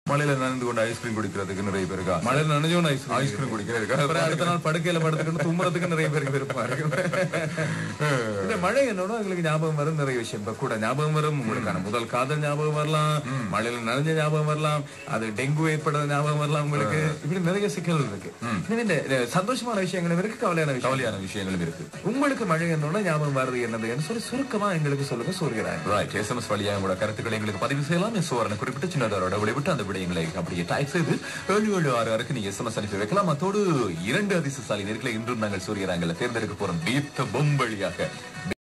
மழையில நனைந்து கொண்டு ஐஸ்கிரீம் குடிக்கிறதுக்கு நிறைய பேர் இருக்கா மழையில நனைஞ்சோன்னு ஐஸ் ஐஸ்கிரீம் குடிக்கிறதுக்கு அப்புறம் அடுத்த நாள் படுக்கையில படுத்துக்கிட்டு தும்புறதுக்கு நிறைய பேருக்கு விருப்பம் இருக்கு இந்த மழை என்னோட உங்களுக்கு ஞாபகம் வரும் நிறைய விஷயம் இப்ப கூட ஞாபகம் வரும் உங்களுக்கான முதல் காதல் ஞாபகம் வரலாம் மழையில நனைஞ்ச ஞாபகம் வரலாம் அது டெங்கு ஏற்படுறது ஞாபகம் வரலாம் உங்களுக்கு இப்படி நிறைய சிக்கல்கள் இருக்கு எனவே இந்த இந்த சந்தோஷமான விஷயங்களும் இருக்கு கவலையான விஷயம் கவலையான விஷயங்களும் இருக்கு உங்களுக்கு மழை என்னோட ஞாபகம் வருது என்னது சொல்லி சுருக்கமா எங்களுக்கு சொல்லுங்க சூரியராய் ரைட் எஸ்எம்எஸ் வழியாக உங்களோட கருத்துக்களை எங்களுக்கு பதிவு செய்யலாம் சோரனை குறிப்பிட்டு சின்னதோட விளைவிட்டு அந்த விடயங்களை அப்படியே டைப் செய்து ஏழு ஏழு ஆறு ஆறுக்கு நீங்க எஸ்எம்எஸ் அனுப்பி வைக்கலாம் அத்தோடு இரண்டு அதிர்ஷ்டசாலி நேர்களை இன்றும் நாங்கள் சூரியராங்கல தேர்ந்தெடுக்க போறோம் தீர்த்த பொம்பளியாக